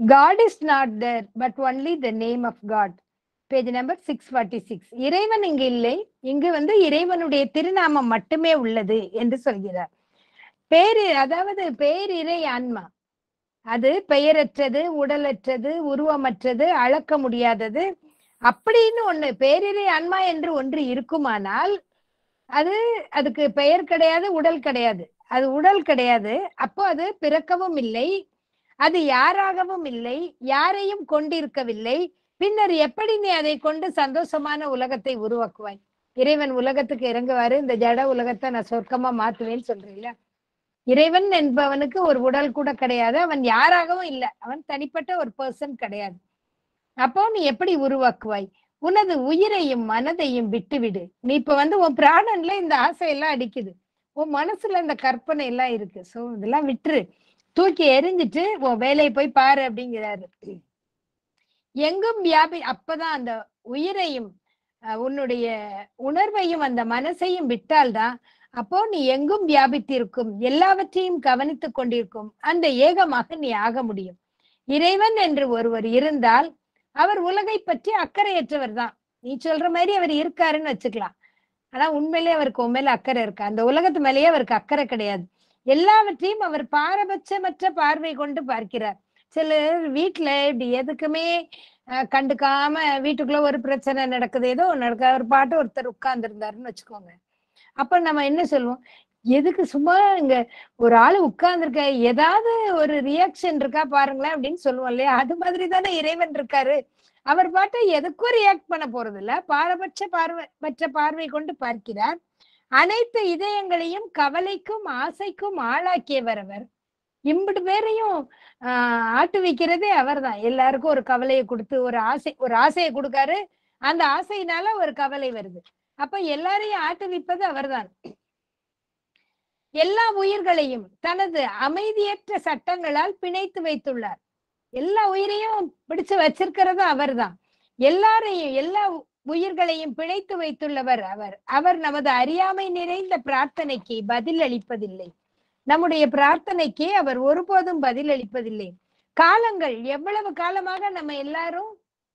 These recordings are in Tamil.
God is not there, but only the name of God. Page number six forty six இறைவன் இங்கு இல்லை இங்கு வந்து இறைவனுடைய திருநாமம் மட்டுமே உள்ளது என்று சொல்கிறார் பேரு அதாவது பேரிரை ஆன்மா அது பெயரற்றது உடலற்றது உருவமற்றது அளக்க முடியாதது அப்படின்னு ஒண்ணு பேரிரை ஆன்மா என்று ஒன்று இருக்குமானால் அது அதுக்கு பெயர் கிடையாது உடல் கிடையாது அது உடல் கிடையாது அப்போ அது பிறக்கவும் இல்லை அது யாராகவும் இல்லை யாரையும் கொண்டிருக்கவில்லை பின்னர் எப்படி நீ அதை கொண்டு சந்தோஷமான உலகத்தை உருவாக்குவாய் இறைவன் உலகத்துக்கு இறங்குவாரு இந்த ஜட உலகத்தை நான் சொர்க்கமா மாத்துவேன்னு சொல்றீங்களா இறைவன் என்பவனுக்கு ஒரு உடல் கூட கிடையாது அவன் யாராகவும் இல்லை அவன் தனிப்பட்ட ஒரு பர்சன் கிடையாது அப்போ நீ எப்படி உருவாக்குவாய் உனது உயிரையும் மனதையும் விட்டுவிடு நீ இப்ப வந்து உன் பிராணன்ல இந்த ஆசையெல்லாம் அடிக்குது உன் மனசுல இந்த கற்பனை எல்லாம் இருக்கு சோ இதெல்லாம் விட்டுரு தூக்கி எரிஞ்சிட்டு உன் வேலையை போய் பாரு அப்படிங்கிறாரு எங்கும் வியாபி அப்பதான் அந்த உயிரையும் அஹ், உன்னுடைய உணர்வையும் அந்த மனசையும் விட்டால்தான் அப்போ நீ எங்கும் வியாபித்திருக்கும் எல்லாவற்றையும் கவனித்துக் கொண்டிருக்கும் அந்த ஏகமாக நீ ஆக முடியும் இறைவன் என்று ஒருவர் இருந்தால் அவர் உலகை பற்றி அக்கறையற்றவர் தான் நீ சொல்ற மாதிரி அவர் இருக்காருன்னு வச்சுக்கலாம் ஆனா உண்மையிலேயே அவருக்கு உன் மேல அக்கறை இருக்கு அந்த உலகத்து மேலேயே அவருக்கு அக்கறை கிடையாது எல்லாவற்றையும் அவர் பாரபட்சமற்ற பார்வை கொண்டு பார்க்கிறார் சிலர் வீட்டுல இப்படி எதுக்குமே அஹ், கண்டுக்காம வீட்டுக்குள்ள ஒரு பிரச்சனை நடக்குது ஏதோ ஒண்ணு நடக்குது அவர் பாட்டு ஒருத்தர் உட்கார்ந்து இருந்தாருன்னு வச்சுக்கோங்க அப்ப நம்ம என்ன சொல்லுவோம் எதுக்கு சும்மா இங்க ஒரு ஆளு உட்கார்ந்துருக்க ஏதாவது ஒரு ரியாக்ஷன் இருக்கா பாருங்களேன் அப்படின்னு சொல்லுவோம் இல்லையா அது மாதிரி தானே இறைவன் இருக்காரு அவர் பாட்டு எதுக்கும் ரியாக்ட் பண்ண போறது இல்ல பாரபட்ச பார்வை மற்ற பார்வை கொண்டு பார்க்கிறார் அனைத்து இதயங்களையும் கவலைக்கும் ஆசைக்கும் ஆளாக்கியவர் அவர் இம்பிட்டு பேரையும் ஆஹ் ஆட்டு வைக்கிறதே அவர்தான் எல்லாருக்கும் ஒரு கவலையை கொடுத்து ஒரு ஆசை ஒரு ஆசையை கொடுக்காரு அந்த ஆசையினால ஒரு கவலை வருது அப்ப எல்லாரையும் ஆட்டுவிப்பது அவர்தான் எல்லா உயிர்களையும் தனது அமைதியற்ற சட்டங்களால் பிணைத்து வைத்துள்ளார் எல்லா உயிரையும் பிடிச்சு வச்சிருக்கிறது அவர்தான் எல்லாரையும் எல்லா உ- உயிர்களையும் பிணைத்து வைத்துள்ளவர் அவர் அவர் நமது அறியாமை நிறைந்த பிரார்த்தனைக்கு பதில் அளிப்பதில்லை நம்முடைய பிரார்த்தனைக்கு அவர் ஒருபோதும் பதில் அளிப்பதில்லை காலங்கள் எவ்வளவு காலமாக நம்ம எல்லாரும்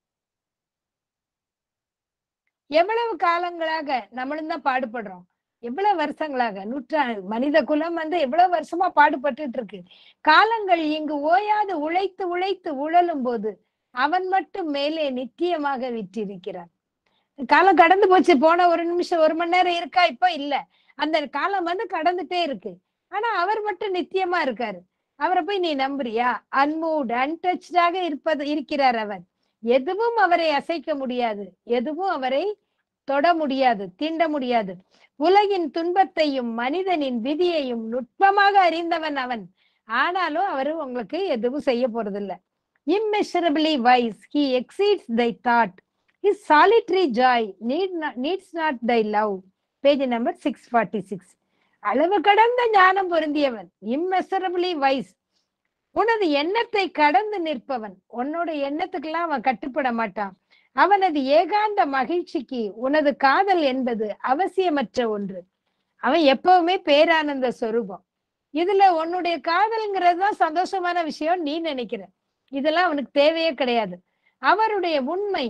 எவ்வளவு காலங்களாக நம்மளும் தான் பாடுபடுறோம் எவ்வளவு வருஷங்களாக நூற்றா மனித குலம் வந்து எவ்வளவு வருஷமா பாடுபட்டுட்டு இருக்கு காலங்கள் இங்கு ஓயாது உழைத்து உழைத்து உழலும் போது அவன் மட்டும் மேலே நித்தியமாக விற்றிருக்கிறான் காலம் கடந்து போச்சு போன ஒரு நிமிஷம் ஒரு மணி நேரம் இருக்கா இப்ப இல்ல அந்த காலம் வந்து கடந்துட்டே இருக்கு ஆனா அவர் மட்டும் நித்தியமா இருக்காரு அவரை போய் நீ நம்புறியா அன்மூட் அன்டச்சாக இருப்பது இருக்கிறார் அவர் எதுவும் அவரை அசைக்க முடியாது எதுவும் அவரை தொட முடியாது தீண்ட முடியாது உலகின் துன்பத்தையும் மனிதனின் விதியையும் நுட்பமாக அறிந்தவன் அவன் ஆனாலும் அவரு உங்களுக்கு எதுவும் செய்ய போறதில்ல immeasurably wise he exceeds thy thought his solitary joy need not, needs not thy love page number six forty six அளவு கடந்த ஞானம் பொருந்தியவன் immeasurably wise உனது எண்ணத்தை கடந்து நிற்பவன் உன்னோட எண்ணத்துக்கெல்லாம் அவன் கட்டுப்பட மாட்டான் அவனது ஏகாந்த மகிழ்ச்சிக்கு உனது காதல் என்பது அவசியமற்ற ஒன்று அவன் எப்பவுமே பேரானந்த சொரூபம் இதுல உன்னுடைய காதல்ங்கிறது தான் சந்தோஷமான விஷயம் நீ நினைக்கிற இதெல்லாம் அவனுக்கு தேவையே கிடையாது அவருடைய உண்மை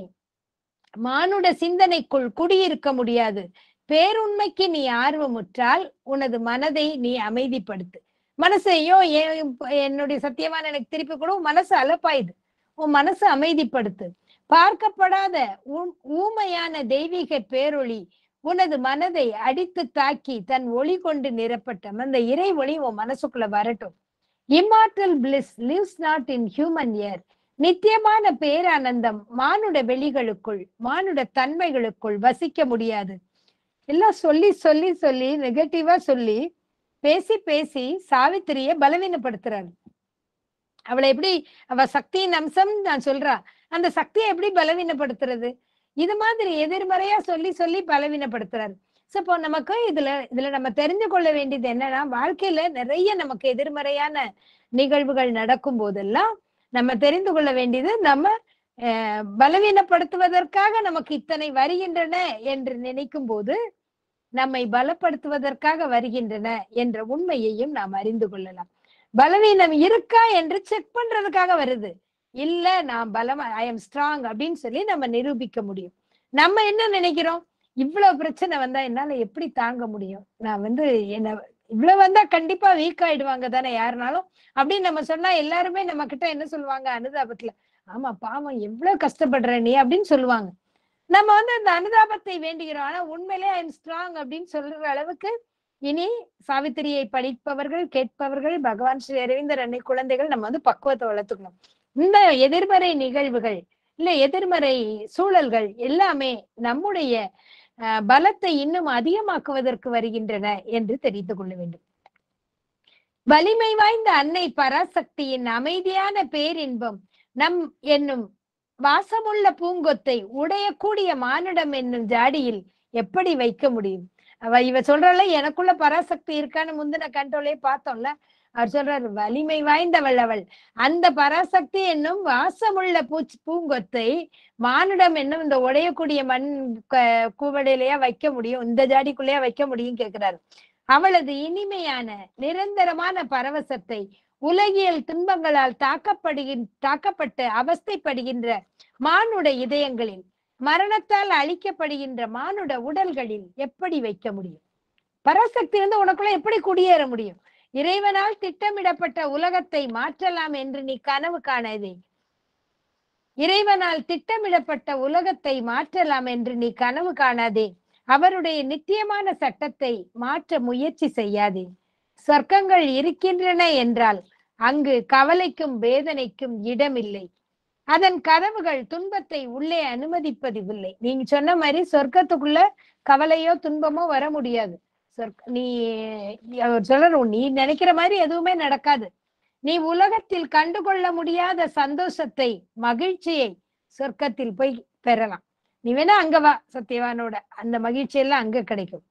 மானுட சிந்தனைக்குள் குடியிருக்க முடியாது பேருண்மைக்கு நீ ஆர்வமுற்றால் உனது மனதை நீ அமைதிப்படுத்து மனசையோ என் என்னுடைய சத்தியமான எனக்கு திருப்பி கூட உன் மனசு அலப்பாயுது உன் மனசு அமைதிப்படுத்து பார்க்கப்படாத ஊ- ஊமையான தெய்வீக பேரொளி உனது மனதை அடித்து தாக்கி தன் ஒளி கொண்டு நிரப்பட்டும் அந்த இறை ஒளி உன் மனசுக்குள்ள வரட்டும் immortal bliss lives not in human air நித்தியமான பேரானந்தம் மானுட வெளிகளுக்குள் மானுட தன்மைகளுக்குள் வசிக்க முடியாது எல்லாம் சொல்லி சொல்லி சொல்லி நெகட்டிவா சொல்லி பேசி பேசி சாவித்திரிய பலவீனப்படுத்துறாரு அவளை எப்படி அவ சக்தியின் அம்சம் நான் சொல்றா அந்த சக்தியை எப்படி பலவீனப்படுத்துறது இது மாதிரி எதிர்மறையா சொல்லி சொல்லி பலவீனப்படுத்துறாரு சோ இப்போ நமக்கு இதுல இதுல நம்ம தெரிஞ்சு கொள்ள வேண்டியது என்னன்னா வாழ்க்கையில நிறைய நமக்கு எதிர்மறையான நிகழ்வுகள் நடக்கும் போதெல்லாம் நம்ம தெரிந்து கொள்ள வேண்டியது நம்ம அஹ், பலவீனப்படுத்துவதற்காக நமக்கு இத்தனை வருகின்றன என்று நினைக்கும் போது நம்மை பலப்படுத்துவதற்காக வருகின்றன என்ற உண்மையையும் நாம் அறிந்து கொள்ளலாம் பலவீனம் இருக்கா என்று செக் பண்றதுக்காக வருது இல்ல நான் பலமா ஐ எம் ஸ்ட்ராங் அப்படின்னு சொல்லி நம்ம நிரூபிக்க முடியும் நம்ம என்ன நினைக்கிறோம் இவ்வளவு பிரச்சனை வந்தா என்னால எப்படி தாங்க முடியும் நான் வந்து என்ன இவ்வளவு வந்தா கண்டிப்பா வீக் ஆயிடுவாங்க தானே யாருனாலும் அப்படின்னு நம்ம சொன்னா எல்லாருமே நம்ம கிட்ட என்ன சொல்லுவாங்க அனுதாபத்துல ஆமா பாவம் எவ்வளவு கஷ்டப்படுற நீ அப்படின்னு சொல்லுவாங்க நம்ம வந்து அந்த அனுதாபத்தை வேண்டுகிறோம் ஆனா உண்மையிலே ஐ எம் ஸ்ட்ராங் அப்படின்னு சொல்ற அளவுக்கு இனி சாவித்திரியை படிப்பவர்கள் கேட்பவர்கள் பகவான் ஸ்ரீ அரவிந்தர் அன்னை குழந்தைகள் நம்ம வந்து பக்குவத்தை வளர்த்துக்கணும் இந்த எதிர்மறை நிகழ்வுகள் இல்ல எதிர்மறை சூழல்கள் எல்லாமே நம்முடைய அஹ், பலத்தை இன்னும் அதிகமாக்குவதற்கு வருகின்றன என்று தெரிந்து கொள்ள வேண்டும் வலிமை வாய்ந்த அன்னை பராசக்தியின் அமைதியான பேரின்பம் நம் என்னும் வாசமுள்ள பூங்கொத்தை உடையக்கூடிய மானுடம் என்னும் ஜாடியில் எப்படி வைக்க முடியும் அவ இவ சொல்றால எனக்குள்ள பராசக்தி இருக்கான்னு முந்தின கண்ட்ரோலே பார்த்தோம்ல அவர் சொல்றாரு வலிமை வாய்ந்தவள் அவள் அந்த பராசக்தி என்னும் வாசமுள்ள பூச்சி பூங்கொத்தை மானுடம் என்னும் இந்த உடையக்கூடிய மண் க- கூவடையிலயா வைக்க முடியும் இந்த ஜாடிக்குள்ளேயா வைக்க முடியும் கேக்குறாரு அவளது இனிமையான நிரந்தரமான பரவசத்தை உலகியல் துன்பங்களால் தாக்கப்படுகின் தாக்கப்பட்டு அவஸ்தைப்படுகின்ற மானுட இதயங்களில் மரணத்தால் அழிக்கப்படுகின்ற மானுட உடல்களில் எப்படி வைக்க முடியும் பராசக்தி வந்து உனக்குள்ள எப்படி குடியேற முடியும் இறைவனால் திட்டமிடப்பட்ட உலகத்தை மாற்றலாம் என்று நீ கனவு காணாதே இறைவனால் திட்டமிடப்பட்ட உலகத்தை மாற்றலாம் என்று நீ கனவு காணாதே அவருடைய நித்தியமான சட்டத்தை மாற்ற முயற்சி செய்யாதே சொர்க்கங்கள் இருக்கின்றன என்றால் அங்கு கவலைக்கும் வேதனைக்கும் இடமில்லை அதன் கதவுகள் துன்பத்தை உள்ளே அனுமதிப்பதில்லை நீங்க சொன்ன மாதிரி சொர்க்கத்துக்குள்ள கவலையோ துன்பமோ வர முடியாது சொர்க்க நீ அவர் சொல்லணும் நீ நினைக்கிற மாதிரி எதுவுமே நடக்காது நீ உலகத்தில் கண்டுகொள்ள முடியாத சந்தோஷத்தை மகிழ்ச்சியை சொர்க்கத்தில் போய் பெறலாம் நீ வேணா அங்க வா சத்யவானோட அந்த மகிழ்ச்சி எல்லாம் அங்க கிடைக்கும்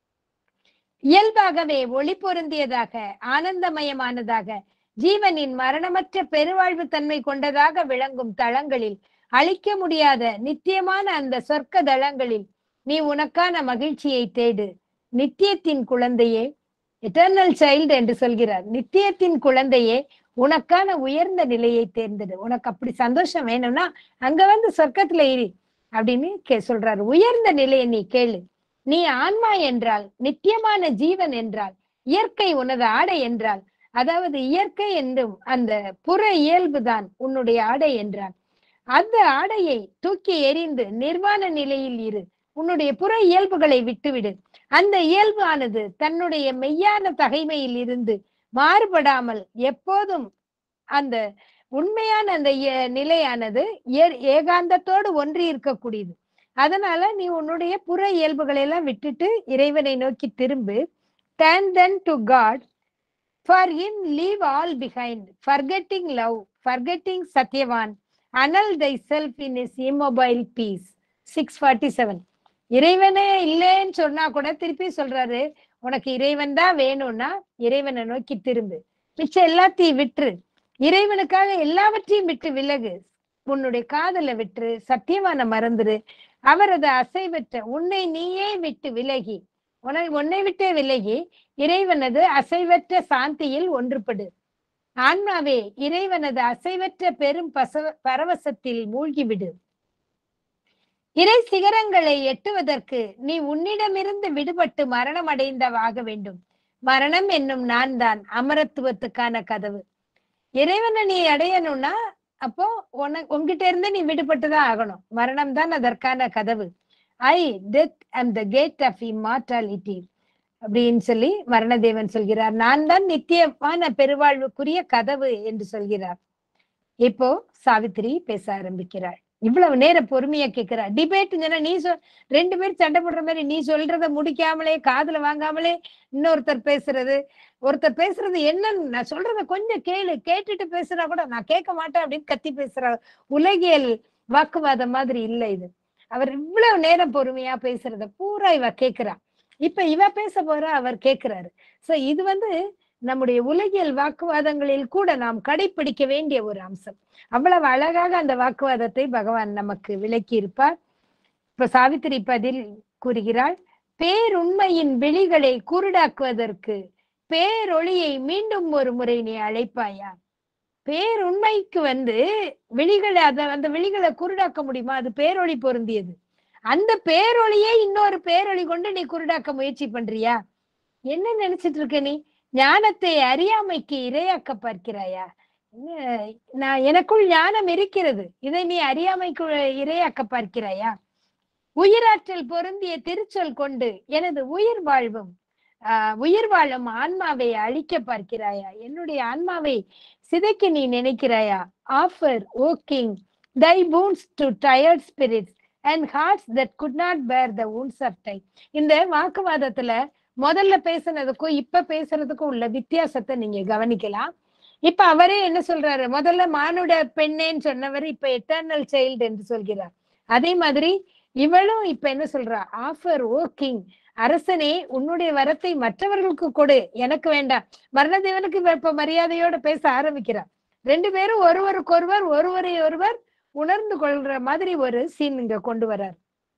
இயல்பாகவே ஒளி பொருந்தியதாக ஆனந்தமயமானதாக ஜீவனின் மரணமற்ற பெருவாழ்வு தன்மை கொண்டதாக விளங்கும் தளங்களில் அழிக்க முடியாத நித்தியமான அந்த சொர்க்க தளங்களில் நீ உனக்கான மகிழ்ச்சியை தேடு நித்தியத்தின் குழந்தையே எட்டர்னல் சைல்டு என்று சொல்கிறார் நித்தியத்தின் குழந்தையே உனக்கான உயர்ந்த நிலையை தேர்ந்தெடு உனக்கு அப்படி சந்தோஷம் வேணும்னா அங்க வந்து சொர்க்கத்துல இரு அப்படின்னு கே சொல்றாரு உயர்ந்த நிலையை நீ கேளு நீ ஆன்மா என்றால் நித்தியமான ஜீவன் என்றால் இயற்கை உனது ஆடை என்றால் அதாவது இயற்கை என்றும் அந்த புற இயல்புதான் உன்னுடைய ஆடை என்றால் அந்த ஆடையை தூக்கி எறிந்து நிர்வாண நிலையில் இரு உன்னுடைய புற இயல்புகளை விட்டுவிடு அந்த இயல்பானது தன்னுடைய மெய்யான தகைமையில் இருந்து மாறுபடாமல் எப்போதும் அந்த உண்மையான அந்த இய- நிலையானது ஏ- ஏகாந்தத்தோடு ஒன்றி இருக்கக்கூடியது அதனால நீ உன்னுடைய புற இயல்புகளை எல்லாம் விட்டுட்டு இறைவனை நோக்கி திரும்பு turn then to God for him leave all behind forgetting love forgetting Satyavan annul thyself in his immobile peace 647 இறைவனே இல்லைன்னு சொன்னா கூட திருப்பி சொல்றாரு உனக்கு இறைவன் தான் வேணும்னா இறைவனை நோக்கி திரும்பு மிச்சம் எல்லாத்தையும் விட்டுரு இறைவனுக்காக எல்லாவற்றையும் விட்டு விலகு உன்னுடைய காதலை விட்டுரு சத்தியமான மறந்துரு அவரது அசைவற்ற உன்னை நீயே விட்டு விலகி உன்னை உன்னை விட்டே விலகி இறைவனது அசைவற்ற சாந்தியில் ஒன்றுபடு ஆன்மாவே இறைவனது அசைவற்ற பெரும் பசவ பரவசத்தில் மூழ்கிவிடு இறை சிகரங்களை எட்டுவதற்கு நீ உன்னிடமிருந்து விடுபட்டு மரணம் அடைந்தவாக வேண்டும் மரணம் என்னும் நான் தான் அமரத்துவத்துக்கான கதவு இறைவனை நீ அடையணும்னா அப்போ உன உன்கிட்ட இருந்து நீ விடுபட்டுதான் ஆகணும் மரணம் தான் அதற்கான கதவு I death am the gate of immortality அப்படின்னு சொல்லி மரணதேவன் சொல்கிறார் நான் தான் நித்தியமான பெருவாழ்வுக்குரிய கதவு என்று சொல்கிறார் இப்போ சாவித்திரி பேச ஆரம்பிக்கிறாள் இவ்வளவு நேரம் பொறுமையா கேட்கிறா டிபேட் நீ சொல் ரெண்டு பேரும் சண்டை போடுற மாதிரி நீ சொல்றத முடிக்காமலே காதுல வாங்காமலே இன்னொருத்தர் பேசுறது ஒருத்தர் பேசுறது என்னன்னு நான் சொல்றத கொஞ்சம் கேளு கேட்டுட்டு பேசுறா கூட நான் கேட்க மாட்டேன் அப்படின்னு கத்தி பேசுற உலகியல் வாக்குவாதம் மாதிரி இல்ல இது அவர் இவ்வளவு நேரம் பொறுமையா பேசுறத பூரா இவ கேக்குறா இப்ப இவ பேச போறா அவர் கேக்குறாரு சோ இது வந்து நம்முடைய உலகியல் வாக்குவாதங்களில் கூட நாம் கடைபிடிக்க வேண்டிய ஒரு அம்சம் அவ்வளவு அழகாக அந்த வாக்குவாதத்தை பகவான் நமக்கு விளக்கி இருப்பார் இப்ப சாவித்திரி பதில் கூறுகிறாள் பேருண்மையின் விழிகளை குருடாக்குவதற்கு பேரொளியை மீண்டும் ஒரு முறை நீ அழைப்பாயா பேருண்மைக்கு வந்து விழிகளை அத அந்த விழிகளை குருடாக்க முடியுமா அது பேரொளி பொருந்தியது அந்த பேரொளியை இன்னொரு பேரொளி கொண்டு நீ குருடாக்க முயற்சி பண்றியா என்ன நினைச்சிட்டு இருக்க நீ ஞானத்தை அறியாமைக்கு இரையாக்க பார்க்கிறாயா என்ன, நான் எனக்குள் ஞானம் இருக்கிறது இதை நீ அறியாமைக்கு இரையாக்க பார்க்கிறாயா உயிராற்றல் பொருந்திய திருச்சொல் கொண்டு எனது உயிர் வாழ்வும் ஆஹ் உயிர் வாழும் ஆன்மாவை அழிக்க பார்க்கிறாயா என்னுடைய ஆன்மாவை சிதைக்க நீ நினைக்கிறாயா offer O king thy boons to tired spirits and hearts that could not bear the wounds of time இந்த வாக்குவாதத்துல முதல்ல பேசுனதுக்கும் இப்ப பேசுறதுக்கும் உள்ள வித்தியாசத்தை நீங்க கவனிக்கலாம் இப்ப அவரே என்ன சொல்றாரு முதல்ல மானுட பெண்ணேன்னு சொன்னவர் இப்ப எட்டர்னல் சைல்டு என்று சொல்கிறார் அதே மாதிரி இவளும் இப்ப என்ன சொல்றா ஆஃபர் ஓ கிங் அரசனே உன்னுடைய வரத்தை மற்றவர்களுக்கு கொடு எனக்கு வேண்டாம் மரணதேவனுக்கு இவ இப்ப மரியாதையோட பேச ஆரம்பிக்கிறார் ரெண்டு பேரும் ஒருவருக்கொருவர் ஒருவரை ஒருவர் உணர்ந்து கொள்ற மாதிரி ஒரு சீன் இங்க கொண்டு வர்றார்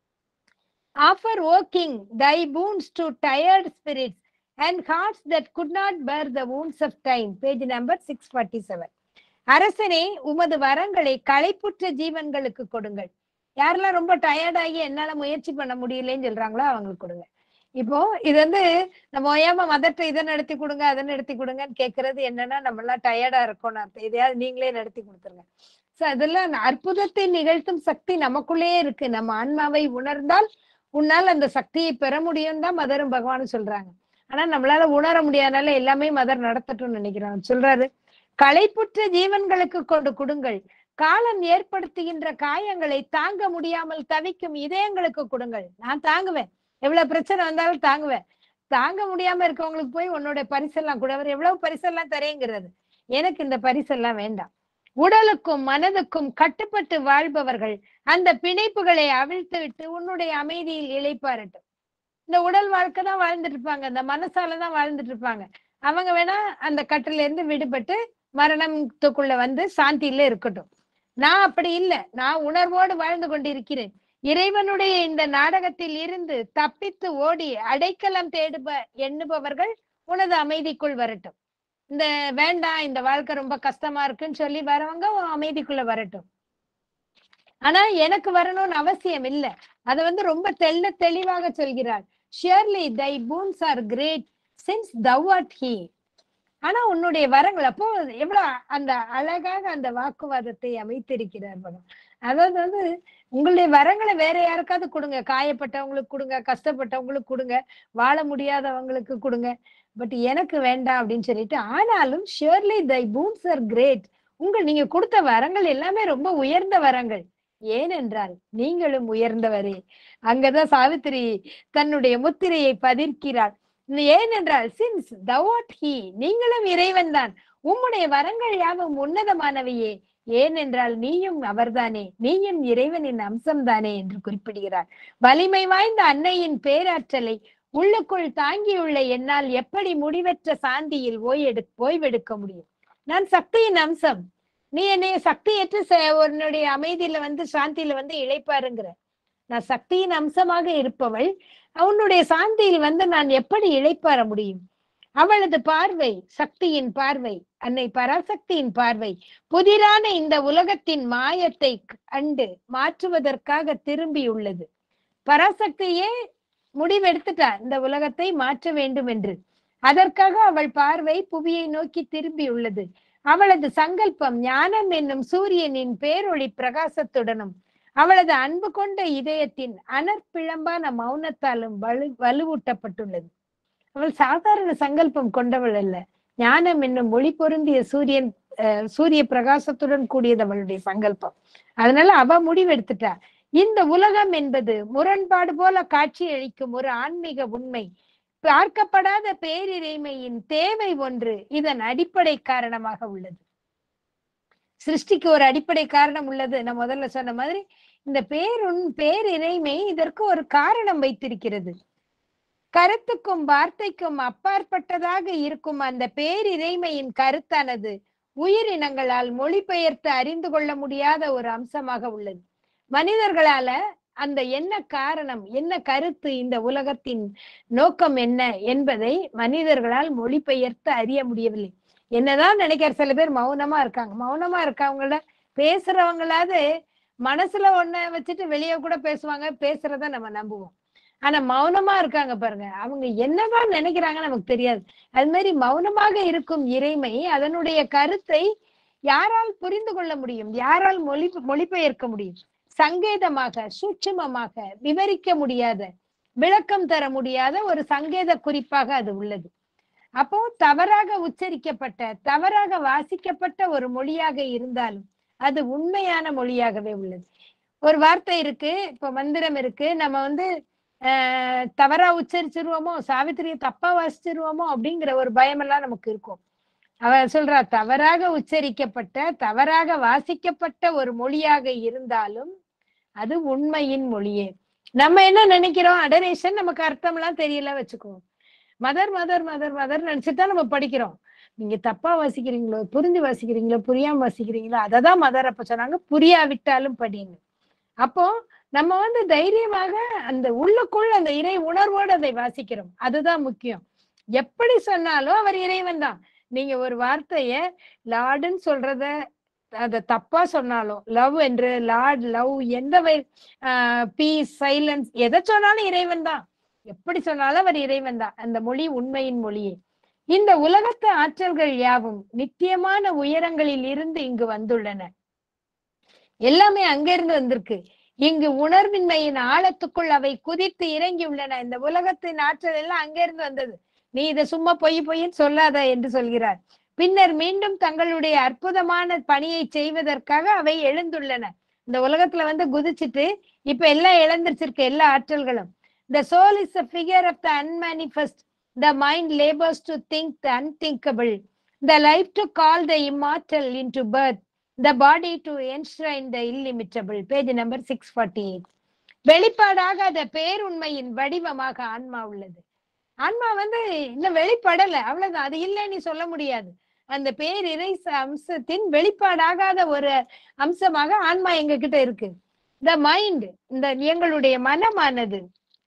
offer O king thy boons to tired spirits and hearts that could not bear the wounds of time page number six forty seven அரசனே உமது வரங்களை களைப்புற்ற ஜீவன்களுக்கு கொடுங்கள் யாரெல்லாம் ரொம்ப டயர்ட் ஆகி என்னால முயற்சி பண்ண முடியலன்னு சொல்றாங்களோ அவங்களுக்கு கொடுங்க இப்போ இது வந்து நம்ம ஓயாம மதர்ட்ட இதை நடத்தி கொடுங்க அதை நடத்தி கொடுங்கன்னு கேக்குறது என்னன்னா நம்ம எல்லாம் டயர்டா இருக்கோம்னு அர்த்தம் இதையாவது நீங்களே நடத்தி கொடுத்துருங்க சோ அதெல்லாம் அற்புதத்தை நிகழ்த்தும் சக்தி நமக்குள்ளேயே இருக்கு நம்ம ஆன்மாவை உணர்ந்தால் உன்னால் அந்த சக்தியை பெற முடியும் தான் மதரும் பகவானும் சொல்றாங்க ஆனா நம்மளால உணர முடியாதனால எல்லாமே மதர் நடத்தட்டும்னு நினைக்கிறாங்க சொல்றாரு களைப்புற்ற ஜீவன்களுக்கு கொண்டு கொடுங்கள் காலம் ஏற்படுத்துகின்ற காயங்களை தாங்க முடியாமல் தவிக்கும் இதயங்களுக்கு கொடுங்கள் நான் தாங்குவேன் எவ்வளவு பிரச்சனை வந்தாலும் தாங்குவேன் தாங்க முடியாம இருக்கவங்களுக்கு போய் உன்னோட பரிசெல்லாம் கூட அவர் எவ்வளவு பரிசெல்லாம் தரேங்கிறது எனக்கு இந்த பரிசெல்லாம் வேண்டாம் உடலுக்கும் மனதுக்கும் கட்டுப்பட்டு வாழ்பவர்கள் அந்த பிணைப்புகளை அவிழ்த்து விட்டு உன்னுடைய அமைதியில் இளைப்பாரட்டும் இந்த உடல் வாழ்க்கை தான் வாழ்ந்துட்டு இருப்பாங்க இந்த மனசால தான் வாழ்ந்துட்டு இருப்பாங்க அவங்க வேணா அந்த கட்டில இருந்து விடுபட்டு மரணத்துக்குள்ள வந்து சாந்தியில இருக்கட்டும் நான் அப்படி இல்லை நான் உணர்வோடு வாழ்ந்து கொண்டிருக்கிறேன் இறைவனுடைய இந்த நாடகத்தில் இருந்து தப்பித்து ஓடி அடைக்கலம் தேடுப எண்ணுபவர்கள் உனது அமைதிக்குள் வரட்டும் இந்த வேண்டாம் இந்த வாழ்க்கை ரொம்ப கஷ்டமா இருக்குன்னு சொல்லி வரவங்க உன் அமைதிக்குள்ள வரட்டும் ஆனா எனக்கு வரணும்னு அவசியம் இல்ல அத வந்து ரொம்ப தெள்ள தெளிவாக சொல்கிறார் surely thy boons are great since thou art he ஆனா உன்னுடைய வரங்கள் அப்போ எவ்வளவு அந்த அழகாக அந்த வாக்குவாதத்தை அமைத்திருக்கிறார் பகவான் அதாவது வந்து உங்களுடைய வரங்களை வேற யாருக்காவது கொடுங்க காயப்பட்டவங்களுக்கு கொடுங்க கஷ்டப்பட்டவங்களுக்கு கொடுங்க வாழ முடியாதவங்களுக்கு கொடுங்க பட் எனக்கு வேண்டாம் அப்படின்னு சொல்லிட்டு ஆனாலும் surely thy boons are great உங்கள் நீங்க கொடுத்த வரங்கள் எல்லாமே ரொம்ப உயர்ந்த வரங்கள் ஏனென்றால் நீங்களும் உயர்ந்தவரே அங்கதான் சாவித்திரி தன்னுடைய முத்திரையை பதிர்க்கிறாள் ஏனென்றால் சின்ஸ் தவாட் ஹி நீங்களும் இறைவன் தான் உம்முடைய வரங்கள் யாவும் உன்னதமானவையே ஏனென்றால் நீயும் அவர்தானே நீயும் இறைவனின் அம்சம்தானே என்று குறிப்பிடுகிறார் வலிமை வாய்ந்த அன்னையின் பேராற்றலை உள்ளுக்குள் தாங்கியுள்ள என்னால் எப்படி முடிவற்ற சாந்தியில் ஓய்வெடு ஓய்வெடுக்க முடியும் நான் சக்தியின் அம்சம் நீ என்னைய சக்தியற்ற செ- உன்னுடைய அமைதியில வந்து சாந்தியில வந்து இழைப்பாருங்கிற நான் சக்தியின் அம்சமாக இருப்பவள் உன்னுடைய சாந்தியில் வந்து நான் எப்படி இழைப்பார முடியும் அவளது பார்வை சக்தியின் பார்வை அன்னை பராசக்தியின் பார்வை புதிரான இந்த உலகத்தின் மாயத்தை கண்டு மாற்றுவதற்காக திரும்பியுள்ளது பராசக்தியே முடிவெடுத்துட்டா இந்த உலகத்தை மாற்ற வேண்டும் என்று அதற்காக அவள் பார்வை புவியை நோக்கி திரும்பியுள்ளது அவளது சங்கல்பம் ஞானம் என்னும் சூரியனின் பேரொளி பிரகாசத்துடனும் அவளது அன்பு கொண்ட இதயத்தின் அனற்பிழம்பான மௌனத்தாலும் வலு வலுவூட்டப்பட்டுள்ளது அவள் சாதாரண சங்கல்பம் கொண்டவள் அல்ல ஞானம் என்னும் ஒளி பொருந்திய சூரியன் அஹ், சூரிய பிரகாசத்துடன் கூடியது அவளுடைய சங்கல்பம் அதனால அவ முடிவெடுத்துட்டா இந்த உலகம் என்பது முரண்பாடு போல காட்சி அளிக்கும் ஒரு ஆன்மீக உண்மை பார்க்கப்படாத பேரிறைமையின் தேவை ஒன்று இதன் அடிப்படை காரணமாக உள்ளது சிருஷ்டிக்கு ஒரு அடிப்படை காரணம் உள்ளது நான் முதல்ல சொன்ன மாதிரி இந்த பேருண் பேரிறைமை இதற்கு ஒரு காரணம் வைத்திருக்கிறது கருத்துக்கும் வார்த்தைக்கும் அப்பாற்பட்டதாக இருக்கும் அந்த பேரிறைமையின் கருத்தானது உயிரினங்களால் மொழிபெயர்த்து அறிந்து கொள்ள முடியாத ஒரு அம்சமாக உள்ளது மனிதர்களால அந்த என்ன காரணம் என்ன கருத்து இந்த உலகத்தின் நோக்கம் என்ன என்பதை மனிதர்களால் மொழிபெயர்த்து அறிய முடியவில்லை என்னதான் நினைக்கிற சில பேர் மௌனமா இருக்காங்க மௌனமா இருக்கவங்கள பேசுறவங்களாவது மனசுல ஒண்ண வச்சுட்டு வெளியே கூட பேசுவாங்க பேசுறத நம்ம நம்புவோம் ஆனா மௌனமா இருக்காங்க பாருங்க அவங்க என்னதான் நினைக்கிறாங்க நமக்கு தெரியாது அது மாதிரி மௌனமாக இருக்கும் இறைமை அதனுடைய கருத்தை யாரால் புரிந்து கொள்ள முடியும் யாரால் மொழி மொழிபெயர்க்க முடியும் சங்கேதமாக சூட்சுமமாக விவரிக்க முடியாத விளக்கம் தர முடியாத ஒரு சங்கேத குறிப்பாக அது உள்ளது அப்போ தவறாக உச்சரிக்கப்பட்ட தவறாக வாசிக்கப்பட்ட ஒரு மொழியாக இருந்தாலும் அது உண்மையான மொழியாகவே உள்ளது ஒரு வார்த்தை இருக்கு இப்ப மந்திரம் இருக்கு நம்ம வந்து ஆஹ் தவறா உச்சரிச்சிருவோமோ சாவித்திரியை தப்பா வாசிச்சிருவோமோ அப்படிங்கிற ஒரு பயமெல்லாம் நமக்கு இருக்கும் அவ சொல்றா தவறாக உச்சரிக்கப்பட்ட தவறாக வாசிக்கப்பட்ட ஒரு மொழியாக இருந்தாலும் அது உண்மையின் மொழியே நம்ம என்ன நினைக்கிறோம் அடரேஷன் நமக்கு அர்த்தம் எல்லாம் தெரியல வச்சுக்குவோம் மதர் மதர் மதர் மதர் நினைச்சுதான் நம்ம படிக்கிறோம் நீங்க தப்பா வாசிக்கிறீங்களோ புரிஞ்சு வாசிக்கிறீங்களோ புரியாம வாசிக்கிறீங்களோ அததான் மதர் அப்ப சொன்னாங்க புரியாவிட்டாலும் படிங்க அப்போ நம்ம வந்து தைரியமாக அந்த உள்ளுக்குள் அந்த இறை உணர்வோடு அதை வாசிக்கிறோம் அதுதான் முக்கியம் எப்படி சொன்னாலும் அவர் இறைவன் தான் நீங்க ஒரு வார்த்தைய லார்டுன்னு சொல்றத அத தப்பா சொன்னாலும் லவ் என்று லார்ட் லவ் எந்த பீஸ் சைலன்ஸ் எதை சொன்னாலும் இறைவன் தான் எப்படி சொன்னாலும் அவர் இறைவன் தான் அந்த மொழி உண்மையின் மொழியே இந்த உலகத்து ஆற்றல்கள் யாவும் நித்தியமான உயரங்களில் இருந்து இங்கு வந்துள்ளன எல்லாமே அங்கிருந்து வந்திருக்கு இங்கு உணர்வின்மையின் ஆழத்துக்குள் அவை குதித்து இறங்கி உள்ளன இந்த உலகத்தின் ஆற்றல் எல்லாம் அங்கிருந்து வந்தது நீ இதை சும்மா பொய் பொய்ன்னு சொல்லாத என்று சொல்கிறார் பின்னர் மீண்டும் தங்களுடைய அற்புதமான பணியை செய்வதற்காக அவை எழுந்துள்ளன இந்த உலகத்துல வந்து குதிச்சுட்டு இப்ப எல்லாம் இழந்துருச்சிருக்கு எல்லா ஆற்றல்களும் the soul is a figure of the unmanifest the mind labours to think the unthinkable the life to call the immortal into birth the body to enshrine the illimitable page number six forty eight வெளிப்பாடாக அந்த பேருண்மையின் வடிவமாக ஆன்மா உள்ளது ஆன்மா வந்து இன்னும் வெளிப்படல அவ்வளவுதான் அது இல்லைன்னு சொல்ல முடியாது அந்த பேர் இறை அம்சத்தின் வெளிப்பாடாகாத ஒரு அம்சமாக ஆன்மா எங்க கிட்ட இருக்கு த மைண்ட் இந்த எங்களுடைய மனமானது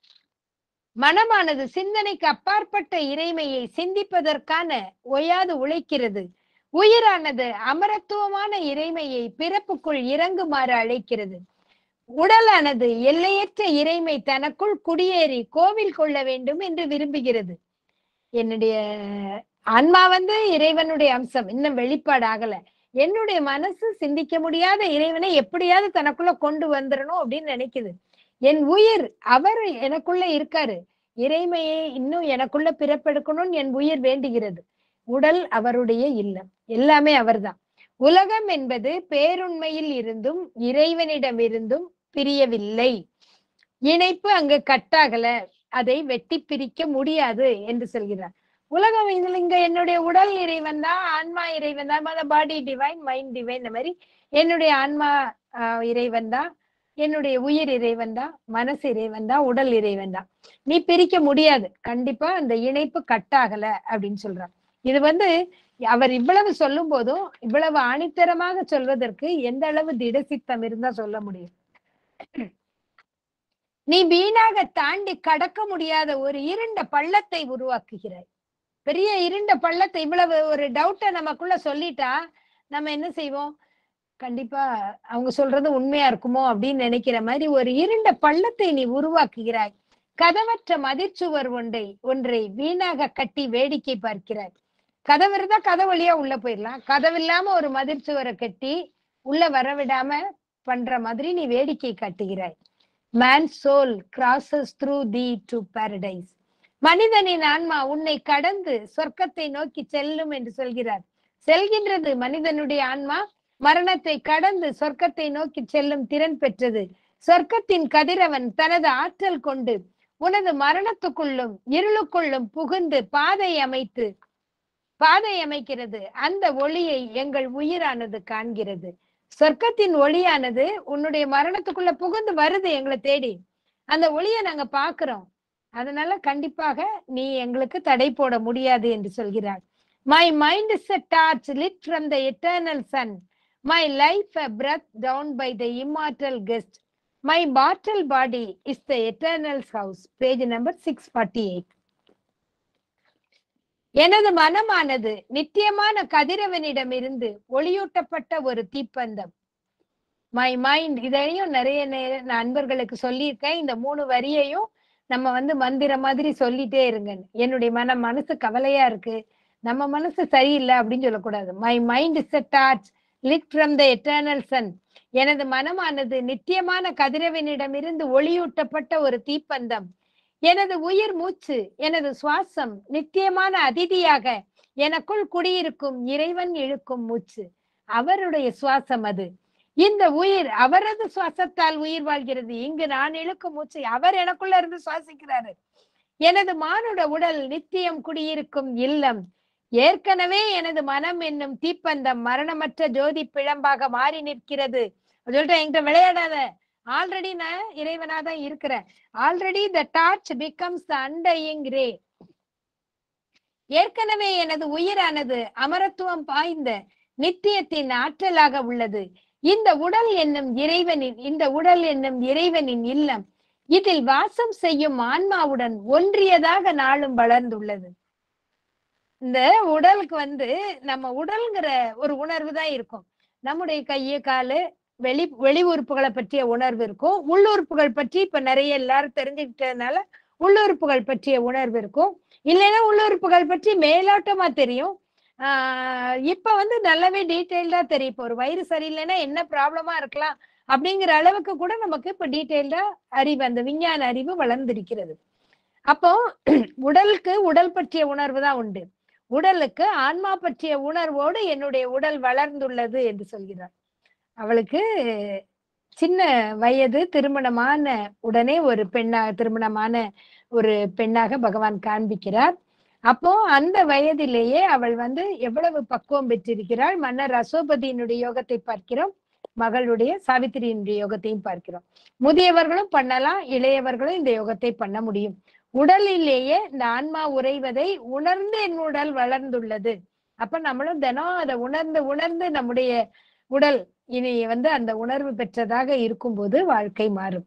மனமானது சிந்தனைக்கு அப்பாற்பட்ட இறைமையை சிந்திப்பதற்கான ஒயாது உழைக்கிறது உயிரானது அமரத்துவமான இறைமையை பிறப்புக்குள் இறங்குமாறு அழைக்கிறது உடலானது எல்லையற்ற இறைமை தனக்குள் குடியேறி கோவில் கொள்ள வேண்டும் என்று விரும்புகிறது என்னுடைய ஆன்மா வந்து இறைவனுடைய அம்சம் இன்னும் வெளிப்பாடு ஆகல என்னுடைய மனசு சிந்திக்க முடியாத இறைவனை எப்படியாவது தனக்குள்ள கொண்டு வந்துடணும் அப்படின்னு நினைக்குது என் உயிர் அவர் எனக்குள்ள இருக்காரு இறைமையை இன்னும் எனக்குள்ள பிறப்பெடுக்கணும்னு என் உயிர் வேண்டுகிறது உடல் அவருடைய இல்லம் எல்லாமே அவர்தான் உலகம் என்பது பேருண்மையில் இருந்தும் இறைவனிடம் இருந்தும் பிரியவில்லை இணைப்பு அங்கு கட்டாகல அதை வெட்டி பிரிக்க முடியாது என்று சொல்கிறார் உலகம் இதுல இங்க என்னுடைய உடல் இறைவன் தான் ஆன்மா இறைவன் தான் பாடி டிவைன் மைண்ட் டிவைன் இந்த மாதிரி என்னுடைய ஆன்மா இறைவன் தான் என்னுடைய உயிர் இறைவன் தான் மனசு இறைவன் தான் உடல் இறைவன் தான் நீ பிரிக்க முடியாது கண்டிப்பா அந்த இணைப்பு கட்டாகல அப்படின்னு சொல்றார் இது வந்து அவர் இவ்வளவு சொல்லும் போதும் இவ்வளவு ஆணித்தரமாக சொல்வதற்கு எந்த அளவு திடசித்தம் இருந்தா சொல்ல முடியும் நீ வீணாக தாண்டி கடக்க முடியாத ஒரு இருண்ட பள்ளத்தை உருவாக்குகிறாய் பெரிய இருண்ட பள்ளத்தை இவ்வளவு ஒரு டவுட்டை நமக்குள்ள சொல்லிட்டா நம்ம என்ன செய்வோம் கண்டிப்பா அவங்க சொல்றது உண்மையா இருக்குமோ அப்படின்னு நினைக்கிற மாதிரி ஒரு இருண்ட பள்ளத்தை நீ உருவாக்குகிறாய் கதவற்ற மதிர்ச்சுவர் ஒன்றை ஒன்றை வீணாக கட்டி வேடிக்கை பார்க்கிறாய் கதவு இருந்தா கதவு வழியா உள்ள போயிடலாம் கதவு இல்லாம ஒரு மதிர்ச்சுவரை கட்டி உள்ள வரவிடாம பண்ற மாதிரி நீ வேடிக்கை காட்டுகிறாய் man soul crosses through thee to paradise மனிதனின் ஆன்மா உன்னை கடந்து சொர்க்கத்தை நோக்கி செல்லும் என்று சொல்கிறார் செல்கின்றது மனிதனுடைய ஆன்மா மரணத்தை கடந்து சொர்க்கத்தை நோக்கி செல்லும் திறன் பெற்றது சொர்க்கத்தின் கதிரவன் தனது ஆற்றல் கொண்டு உனது மரணத்துக்குள்ளும் இருளுக்குள்ளும் புகுந்து பாதை அமைத்து பாதை அமைக்கிறது அந்த ஒளியை எங்கள் உயிரானது காண்கிறது சொர்க்கத்தின் ஒளியானது உன்னுடைய மரணத்துக்குள்ள புகுந்து வருது எங்களை தேடி அந்த ஒளியை நாங்க பாக்குறோம் அதனால கண்டிப்பாக நீ எங்களுக்கு தடை போட முடியாது என்று சொல்கிறார் my mind is a torch lit from the eternal sun my life a breath drawn by the immortal guest my mortal body is the eternal house page number six forty eight எனது மனமானது நித்தியமான கதிரவனிடமிருந்து ஒளியூட்டப்பட்ட ஒரு தீப்பந்தம் மை மைண்ட் இதையும் நிறைய நேர நான் அன்பர்களுக்கு சொல்லியிருக்கேன் இந்த மூணு வரியையும் நம்ம வந்து மந்திர மாதிரி சொல்லிட்டே இருங்க என்னுடைய மனம் மனசு கவலையா இருக்கு நம்ம மனசு சரியில்லை அப்படின்னு சொல்லக்கூடாது my mind is a torch lit from the eternal sun எனது மனமானது நித்தியமான கதிரவனிடமிருந்து ஒளியூட்டப்பட்ட ஒரு தீப்பந்தம் எனது உயிர் மூச்சு எனது சுவாசம் நித்தியமான அதிதியாக எனக்குள் குடியிருக்கும் இறைவன் இழுக்கும் மூச்சு அவருடைய சுவாசம் அது இந்த உயிர் அவரது சுவாசத்தால் உயிர் வாழ்கிறது இங்கு நான் இழுக்கும் மூச்சு அவர் எனக்குள்ள இருந்து சுவாசிக்கிறாரு எனது மானுட உடல் நித்தியம் குடியிருக்கும் இல்லம் ஏற்கனவே எனது மனம் என்னும் தீப்பந்தம் மரணமற்ற ஜோதி பிழம்பாக மாறி நிற்கிறது சொல்லிட்டு என்கிட்ட விளையாடாத ஆல்ரெடி நான் இறைவனா தான் இருக்கிறேன் already the torch becomes the undying ray ஏற்கனவே எனது உயிரானது அமரத்துவம் பாய்ந்த நித்தியத்தின் ஆற்றலாக உள்ளது இந்த உடல் என்னும் இறைவனின் இந்த உடல் என்னும் இறைவனின் இல்லம் இதில் வாசம் செய்யும் ஆன்மாவுடன் ஒன்றியதாக நாளும் வளர்ந்துள்ளது இந்த உடலுக்கு வந்து நம்ம உடல்ங்கிற ஒரு உணர்வு தான் இருக்கும் நம்முடைய கையை காலு வெளி வெளி உறுப்புகளை பற்றிய உணர்வு இருக்கும் உள்ளுறுப்புகள் பற்றி இப்ப நிறைய எல்லாரும் தெரிஞ்சுக்கிட்டதுனால உள்ளுறுப்புகள் பற்றிய உணர்வு இருக்கும் இல்லைன்னா உள்ளுறுப்புகள் பற்றி மேலோட்டமா தெரியும் ஆஹ் இப்ப வந்து நல்லாவே டீட்டெயில்டா தெரியும் இப்போ ஒரு வயிறு சரியில்லைன்னா என்ன ப்ராப்ளமா இருக்கலாம் அப்படிங்கிற அளவுக்கு கூட நமக்கு இப்ப டீட்டெயில்டா அறிவு அந்த விஞ்ஞான அறிவு வளர்ந்திருக்கிறது அப்போ உடலுக்கு உடல் பற்றிய உணர்வு தான் உண்டு உடலுக்கு ஆன்மா பற்றிய உணர்வோடு என்னுடைய உடல் வளர்ந்துள்ளது என்று சொல்கிறார் அவளுக்கு சின்ன வயது திருமணமான உடனே ஒரு பெண்ணாக திருமணமான ஒரு பெண்ணாக பகவான் காண்பிக்கிறார் அப்போ அந்த வயதிலேயே அவள் வந்து எவ்வளவு பக்குவம் பெற்றிருக்கிறாள் மன்னர் அசோபதியினுடைய யோகத்தை பார்க்கிறோம் மகளுடைய சாவித்திரியினுடைய யோகத்தையும் பார்க்கிறோம் முதியவர்களும் பண்ணலாம் இளையவர்களும் இந்த யோகத்தை பண்ண முடியும் உடலிலேயே இந்த ஆன்மா உறைவதை உணர்ந்து என் உடல் வளர்ந்துள்ளது அப்ப நம்மளும் தினம் அதை உணர்ந்து உணர்ந்து நம்முடைய உடல் இனி வந்து அந்த உணர்வு பெற்றதாக இருக்கும்போது வாழ்க்கை மாறும்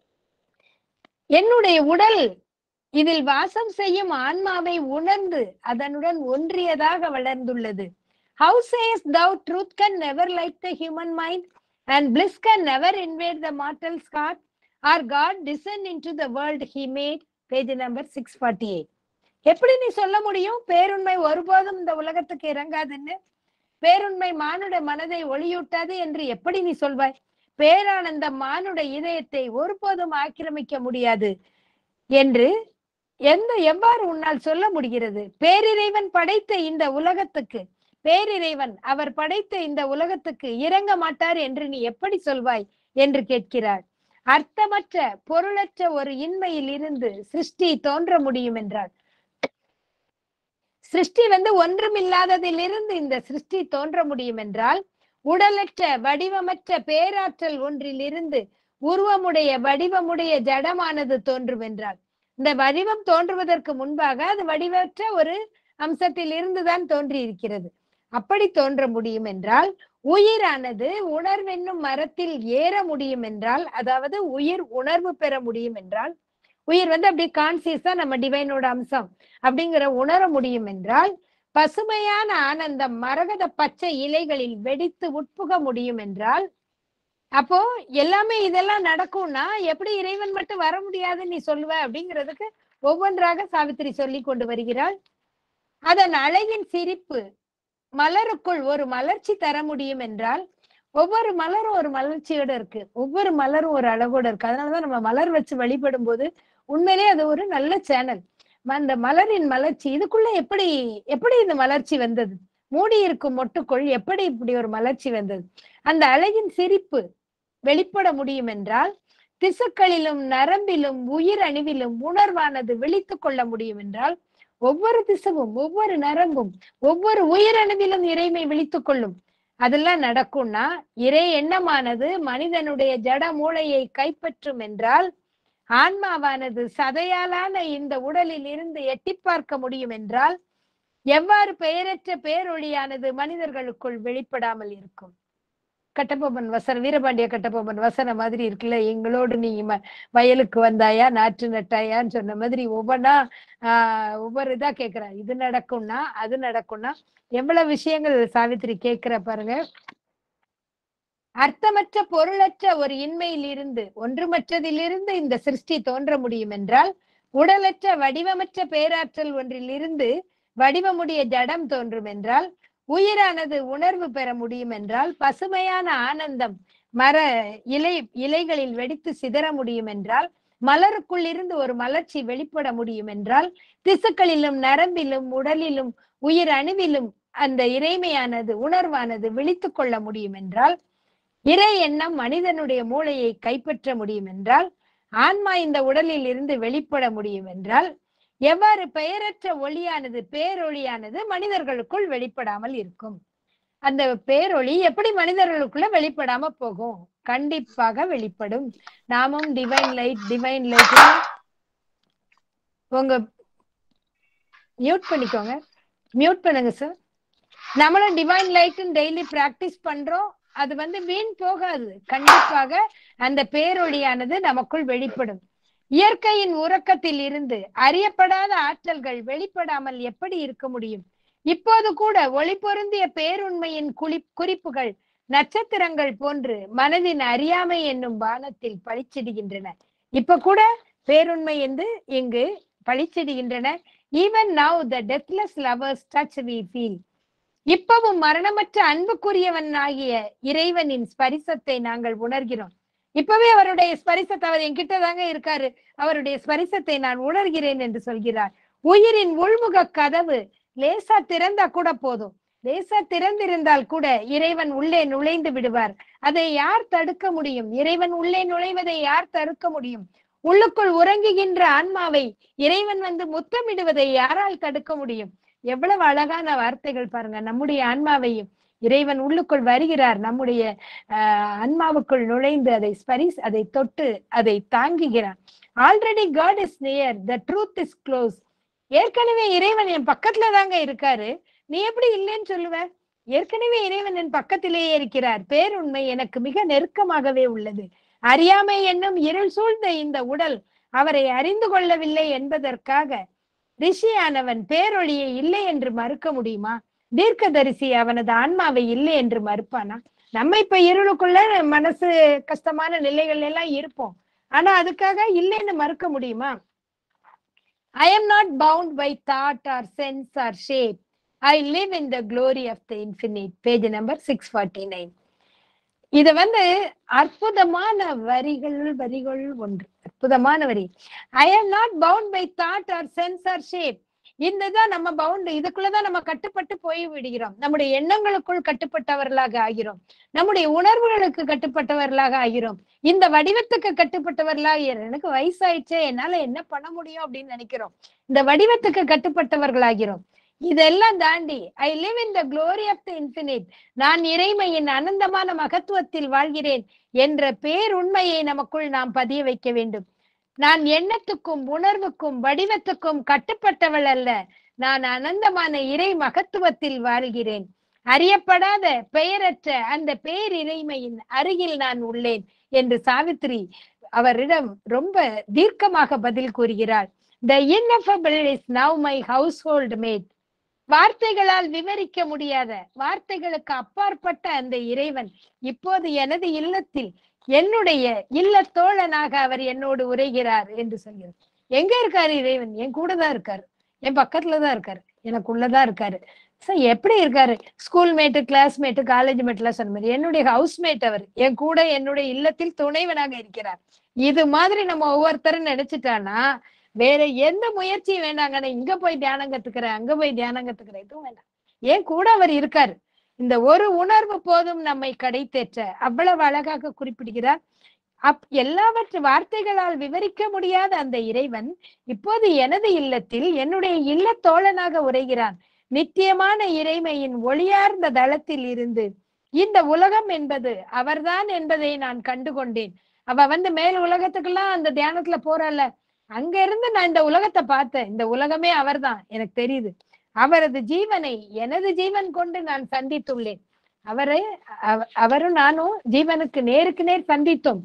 என்னுடைய உடல் இதில் வாசம் செய்யும் ஆன்மாவை உணர்ந்து அதனுடன் ஒன்றியதாக வளர்ந்துள்ளது How sayest thou truth can never light the human mind and bliss can never invade the mortal's heart? Or God descend into the world he made? Page number 648. எப்படி நீ சொல்ல முடியும் பேருண்மை ஒருபோதும் இந்த உலகத்துக்கு இறங்காதுன்னு பேருண்மை மானுட மனதை ஒளியூட்டாது என்று எப்படி நீ சொல்வாய் பேரானந்த மானுட இதயத்தை ஒருபோதும் ஆக்கிரமிக்க முடியாது என்று எந்த எவ்வாறு உன்னால் சொல்ல முடிகிறது பேரிறைவன் படைத்த இந்த உலகத்துக்கு பேரிறைவன் அவர் படைத்த இந்த உலகத்துக்கு இறங்க மாட்டார் என்று நீ எப்படி சொல்வாய் என்று கேட்கிறார் அர்த்தமற்ற பொருளற்ற ஒரு இன்மையில் இருந்து சிருஷ்டி தோன்ற முடியும் என்றார் சிருஷ்டி வந்து ஒன்றுமில்லாததிலிருந்து இந்த சிருஷ்டி தோன்ற முடியும் என்றால் உடலற்ற வடிவமற்ற பேராற்றல் ஒன்றிலிருந்து உருவமுடைய வடிவமுடைய ஜடமானது தோன்றும் என்றால் இந்த வடிவம் தோன்றுவதற்கு முன்பாக அது வடிவற்ற ஒரு அம்சத்தில் இருந்துதான் தோன்றி இருக்கிறது அப்படி தோன்ற முடியும் என்றால் உயிரானது உணர்வென்னும் மரத்தில் ஏற முடியும் என்றால் அதாவது உயிர் உணர்வு பெற முடியும் என்றால் உயிர் வந்து அப்படி கான்சியஸா நம்ம டிவைனோட அம்சம் அப்படிங்கிற உணர முடியும் என்றால் பசுமையான ஆனந்தம் மரகத பச்சை இலைகளில் வெடித்து உட்புக முடியும் என்றால் அப்போ எல்லாமே இதெல்லாம் நடக்கும்னா எப்படி இறைவன் மட்டும் வர முடியாதுன்னு நீ சொல்லுவ அப்படிங்கிறதுக்கு ஒவ்வொன்றாக சாவித்திரி சொல்லி கொண்டு வருகிறாள் அதன் அழகின் சிரிப்பு மலருக்குள் ஒரு மலர்ச்சி தர முடியும் என்றால் ஒவ்வொரு மலரும் ஒரு மலர்ச்சியோட இருக்கு ஒவ்வொரு மலரும் ஒரு அழகோட இருக்கு அதனாலதான் நம்ம மலர் வச்சு வழிபடும் போது உண்மையிலே அது ஒரு நல்ல சேனல் அந்த மலரின் மலர்ச்சி இதுக்குள்ள எப்படி எப்படி இந்த மலர்ச்சி வந்தது மூடி இருக்கும் மொட்டுக்குள் எப்படி இப்படி ஒரு மலர்ச்சி வந்தது அந்த அழகின் சிரிப்பு வெளிப்பட முடியும் என்றால் திசுக்களிலும் நரம்பிலும் உயிர் அணுவிலும் உணர்வானது விழித்து கொள்ள முடியும் என்றால் ஒவ்வொரு திசுவும் ஒவ்வொரு நரம்பும் ஒவ்வொரு உயிரணுவிலும் இறைமை விழித்துக் கொள்ளும் அதெல்லாம் நடக்கும்னா இறை எண்ணமானது மனிதனுடைய ஜட மூளையை கைப்பற்றும் என்றால் ஆன்மாவானது சதையாலான இந்த உடலில் இருந்து எட்டி பார்க்க முடியும் என்றால் எவ்வாறு பெயரற்ற பேரொழியானது மனிதர்களுக்குள் வெளிப்படாமல் இருக்கும் கட்டபொம்மன் வசனம் வீரபாண்டிய கட்டபொம்மன் வசனம் மாதிரி இருக்குல்ல எங்களோடு நீ ம- வயலுக்கு வந்தாயா நாற்று நட்டாயான்னு சொன்ன மாதிரி ஒவ்வொன்னா ஆஹ் ஒவ்வொரு இதா கேக்குறா இது நடக்கும்னா அது நடக்கும்னா எவ்வளவு விஷயங்கள் சாவித்திரி கேக்குற பாருங்க அர்த்தமற்ற பொருளற்ற ஒரு இன்மையில் இருந்து ஒன்றுமற்றதிலிருந்து இந்த சிருஷ்டி தோன்ற முடியும் என்றால் உடலற்ற வடிவமற்ற பேராற்றல் ஒன்றிலிருந்து வடிவமுடைய ஜடம் தோன்றும் என்றால் உயிரானது உணர்வு பெற முடியும் என்றால் பசுமையான ஆனந்தம் மர இலை இலைகளில் வெடித்து சிதற முடியும் என்றால் மலருக்குள் இருந்து ஒரு மலர்ச்சி வெளிப்பட முடியும் என்றால் திசுக்களிலும் நரம்பிலும் உடலிலும் உயிர் அணுவிலும் அந்த இறைமையானது உணர்வானது விழித்துக் கொள்ள முடியும் என்றால் இறை எண்ணம் மனிதனுடைய மூளையை கைப்பற்ற முடியும் என்றால் ஆன்மா இந்த உடலில் இருந்து வெளிப்பட முடியும் என்றால் எவ்வாறு பெயரற்ற ஒளியானது பேரொளியானது மனிதர்களுக்குள் வெளிப்படாமல் இருக்கும் அந்த பேரொளி எப்படி மனிதர்களுக்குள்ள வெளிப்படாம போகும் கண்டிப்பாக வெளிப்படும் நாமும் டிவைன் லைட் டிவைன் லைட் உங்க மியூட் பண்ணிக்கோங்க மியூட் பண்ணுங்க சார் நம்மளும் டிவைன் லைட் டெய்லி பிராக்டிஸ் பண்றோம் அது வந்து வீண் போகாது கண்டிப்பாக அந்த பேரொளியானது நமக்குள் வெளிப்படும் இயற்கையின் உறக்கத்தில் இருந்து அறியப்படாத ஆற்றல்கள் வெளிப்படாமல் எப்படி இருக்க முடியும் இப்போது கூட ஒளி பொருந்திய பேருண்மையின் குளி குறிப்புகள் நட்சத்திரங்கள் போன்று மனதின் அறியாமை என்னும் பானத்தில் பளிச்சிடுகின்றன இப்ப கூட பேருண்மை என்று இங்கு பளிச்சிடுகின்றன even now the deathless lover's touch we feel இப்பவும் மரணமற்ற அன்புக்குரியவன் ஆகிய இறைவனின் ஸ்பரிசத்தை நாங்கள் உணர்கிறோம் இப்பவே அவருடைய ஸ்பரிசத்தை அவர் என்கிட்ட தாங்க இருக்காரு அவருடைய ஸ்பரிசத்தை நான் உணர்கிறேன் என்று சொல்கிறார் உயிரின் உள்முக கதவு லேசா திறந்தா கூட போதும் லேசா திறந்திருந்தால் கூட இறைவன் உள்ளே நுழைந்து விடுவார் அதை யார் தடுக்க முடியும் இறைவன் உள்ளே நுழைவதை யார் தடுக்க முடியும் உள்ளுக்குள் உறங்குகின்ற ஆன்மாவை இறைவன் வந்து முத்தமிடுவதை யாரால் தடுக்க முடியும் எவ்வளவு அழகான வார்த்தைகள் பாருங்க நம்முடைய ஆன்மாவையும் இறைவன் உள்ளுக்குள் வருகிறார் நம்முடைய ஆஹ் ஆன்மாவுக்குள் நுழைந்து அதை ஸ்பரிஸ் அதை தொட்டு அதை தாங்குகிறார் already God is near the truth is close ஏற்கனவே இறைவன் என் பக்கத்துல தாங்க இருக்காரு நீ எப்படி இல்லைன்னு சொல்லுவ ஏற்கனவே இறைவன் என் பக்கத்திலேயே இருக்கிறார் பேருண்மை எனக்கு மிக நெருக்கமாகவே உள்ளது அறியாமை என்னும் இருள் சூழ்ந்த இந்த உடல் அவரை அறிந்து கொள்ளவில்லை என்பதற்காக ரிஷியானவன் பேரொளியை இல்லை என்று மறுக்க முடியுமா தீர்க்கதரிசி அவனது ஆன்மாவை இல்லை என்று மறுப்பானா நம்ம இப்ப இருளுக்குள்ள மனசு கஷ்டமான நிலைகள் எல்லாம் இருப்போம் ஆனா அதுக்காக இல்லைன்னு மறுக்க முடியுமா I am not bound by thought or sense or shape I live in the glory of the infinite page number six forty nine இது வந்து அற்புதமான வரிகள் வரிகள் ஒன்று அற்புதமான வரி I am not bound by thought or sense or shape இதுதான் நம்ம பவுண்ட் இதுக்குள்ளதான் நம்ம கட்டுப்பட்டு போய் விடுகிறோம் நம்முடைய எண்ணங்களுக்குள் கட்டுப்பட்டவர்களாக ஆகிறோம் நம்முடைய உணர்வுகளுக்கு கட்டுப்பட்டவர்களாக ஆகிறோம் இந்த வடிவத்துக்கு கட்டுப்பட்டவர்களாக ஆகிறோம். எனக்கு வயசாயிடுச்சே என்னால என்ன பண்ண முடியும் அப்படின்னு நினைக்கிறோம் இந்த வடிவத்துக்கு கட்டுப்பட்டவர்களாகிறோம் இதெல்லாம் தாண்டி I live in the glory of the infinite நான் இறைமையின் அனந்தமான மகத்துவத்தில் வாழ்கிறேன் என்ற பேருண்மையை நமக்குள் நாம் பதிய வைக்க வேண்டும் நான் எண்ணத்துக்கும் உணர்வுக்கும் வடிவத்துக்கும் கட்டுப்பட்டவள் அல்ல நான் அனந்தமான இறை மகத்துவத்தில் வாழ்கிறேன் அறியப்படாத பெயரற்ற அந்த பேரிறைமையின் அருகில் நான் உள்ளேன் என்று சாவித்ரி அவரிடம் ரொம்ப தீர்க்கமாக பதில் கூறுகிறார் the ineffable is now my household mate வார்த்தைகளால் விவரிக்க முடியாத வார்த்தைகளுக்கு அப்பாற்பட்ட அந்த இறைவன் இப்போது எனது இல்லத்தில் என்னுடைய இல்ல தோழனாக அவர் என்னோடு உரைகிறார் என்று சொல்கிறார் எங்க இருக்காரு இறைவன் என் கூட தான் இருக்காரு என் பக்கத்துல தான் இருக்காரு எனக்குள்ளதான் இருக்காரு சார் எப்படி இருக்காரு ஸ்கூல் மேட்டு கிளாஸ்மேட்டு காலேஜ் மேட்லாம் சொன்ன மாதிரி என்னுடைய ஹவுஸ்மேட் அவர் என் கூட என்னுடைய இல்லத்தில் துணைவனாக இருக்கிறார் இது மாதிரி நம்ம ஒவ்வொருத்தரும் நினைச்சிட்டானா வேற எந்த முயற்சியும் வேண்டாங்க நான் இங்க போய் தியானம் கத்துக்கிறேன் அங்க போய் தியானம் கத்துக்கிறேன் எதுவும் வேண்டாம் ஏன் கூட அவர் இருக்காரு இந்த ஒரு உணர்வு போதும் நம்மை கடை தேற்ற அவ்வளவு அழகாக குறிப்பிடுகிறார் அப் எல்லாவற்று வார்த்தைகளால் விவரிக்க முடியாத அந்த இறைவன் இப்போது எனது இல்லத்தில் என்னுடைய இல்ல தோழனாக உரைகிறான் நித்தியமான இறைமையின் ஒளியார்ந்த தளத்தில் இருந்து இந்த உலகம் என்பது அவர்தான் என்பதை நான் கண்டுகொண்டேன் அவ வந்து மேல் உலகத்துக்கெல்லாம் அந்த தியானத்துல போறல்ல அங்க இருந்து நான் இந்த உலகத்தை பார்த்தேன் இந்த உலகமே அவர்தான் எனக்கு தெரியுது அவரது ஜீவனை எனது ஜீவன் கொண்டு நான் சந்தித்துள்ளேன் அவரை அவ- அவரும் நானும் ஜீவனுக்கு நேருக்கு நேர் சந்தித்தோம்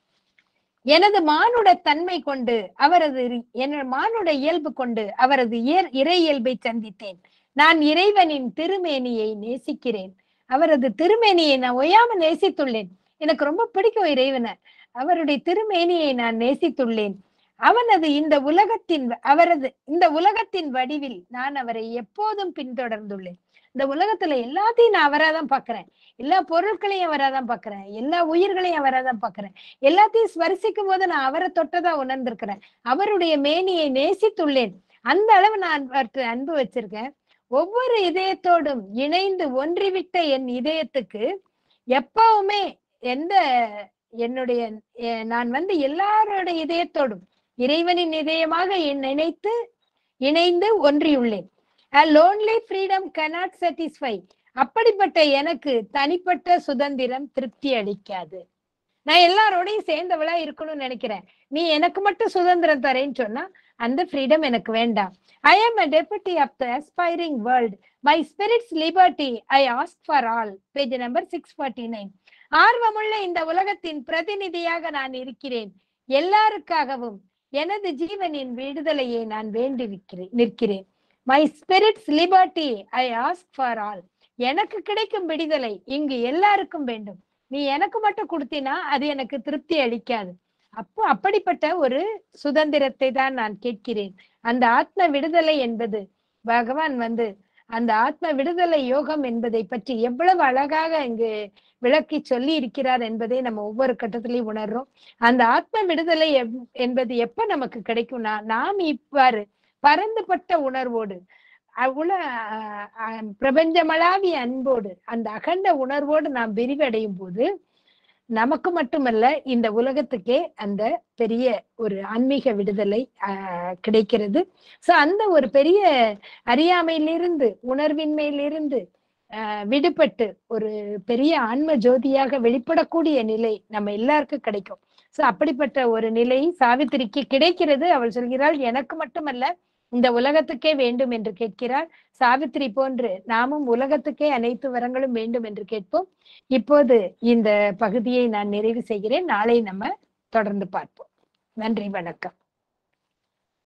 எனது மானுட தன்மை கொண்டு அவரது இ- எனது மானுட இயல்பு கொண்டு அவரது இயற் இறை இயல்பை சந்தித்தேன் நான் இறைவனின் திருமேனியை நேசிக்கிறேன் அவரது திருமேனியை நான் ஒய்யாம நேசித்துள்ளேன் எனக்கு ரொம்ப பிடிக்கும் இறைவனை அவருடைய திருமேனியை நான் நேசித்துள்ளேன் அவனது இந்த உலகத்தின் அவரது இந்த உலகத்தின் வடிவில் நான் அவரை எப்போதும் பின்தொடர்ந்துள்ளேன் இந்த உலகத்துல எல்லாத்தையும் நான் அவராதான் பாக்குறேன் எல்லா பொருட்களையும் அவராதான் பாக்குறேன் எல்லா உயிர்களையும் அவராதான் பாக்குறேன் எல்லாத்தையும் ஸ்பரிசிக்கும் போது நான் அவரை தொட்டதா உணர்ந்திருக்கிறேன் அவருடைய மேனியை நேசித்துள்ளேன் அந்த அளவு நான் அவர்கிட்ட அன்பு வச்சிருக்கேன் ஒவ்வொரு இதயத்தோடும் இணைந்து ஒன்றிவிட்ட என் இதயத்துக்கு எப்பவுமே எந்த என்னுடைய எ- நான் வந்து எல்லாரோட இதயத்தோடும் இறைவனின் இதயமாக என் நினைத்து இணைந்து ஒன்றியுள்ளேன் லோன்லி ஃப்ரீடம் cannot satisfy அப்படிப்பட்ட எனக்கு தனிப்பட்ட சுதந்திரம் திருப்தி அளிக்காது நான் எல்லாரோடையும் சேர்ந்தவளா இருக்கணும்னு நினைக்கிறேன் நீ எனக்கு மட்டும் சுதந்திரம் தரேன்னு சொன்னா அந்த ஃப்ரீடம் எனக்கு வேண்டாம் I am a deputy of the aspiring world my spirit's liberty i ask for all page number six forty nine ஆர்வமுள்ள இந்த உலகத்தின் பிரதிநிதியாக நான் இருக்கிறேன் எல்லாருக்காகவும் எனது ஜீவனின் விடுதலையை நான் வேண்டி நிற்கிறேன் நிற்கிறேன் my spirit's liberty I ask for all எனக்கு கிடைக்கும் விடுதலை இங்கு எல்லாருக்கும் வேண்டும் நீ எனக்கு மட்டும் கொடுத்தினா அது எனக்கு திருப்தி அளிக்காது அப்போ அப்படிப்பட்ட ஒரு சுதந்திரத்தை தான் நான் கேட்கிறேன் அந்த ஆத்ம விடுதலை என்பது பகவான் வந்து அந்த ஆத்ம விடுதலை யோகம் என்பதை பற்றி எவ்வளவு அழகாக இங்கு விளக்கி சொல்லி இருக்கிறார் என்பதை நம்ம ஒவ்வொரு கட்டத்திலையும் உணர்றோம் அந்த ஆத்ம விடுதலை எப்- என்பது எப்ப நமக்கு கிடைக்கும்னா நாம் இவ்வாறு பரந்துபட்ட உணர்வோடு அவ்வள அஹ், அஹ், பிரபஞ்சமளாவிய அன்போடு அந்த அகண்ட உணர்வோடு நாம் விரிவடையும் போது நமக்கு மட்டுமல்ல இந்த உலகத்துக்கே அந்த பெரிய ஒரு ஆன்மீக விடுதலை ஆஹ் கிடைக்கிறது சோ அந்த ஒரு பெரிய அறியாமையிலிருந்து உணர்வின்மையிலிருந்து ஆஹ் விடுபட்டு ஒரு பெரிய ஆன்ம ஜோதியாக வெளிப்படக்கூடிய நிலை நம்ம எல்லாருக்கும் கிடைக்கும் சோ அப்படிப்பட்ட ஒரு நிலை சாவித்திரிக்கு கிடைக்கிறது அவள் சொல்கிறாள் எனக்கு மட்டுமல்ல இந்த உலகத்துக்கே வேண்டும் என்று கேட்கிறாள் சாவித்திரி போன்று நாமும் உலகத்துக்கே அனைத்து வரங்களும் வேண்டும் என்று கேட்போம் இப்போது இந்த பகுதியை நான் நிறைவு செய்கிறேன் நாளை நம்ம தொடர்ந்து பார்ப்போம் நன்றி வணக்கம்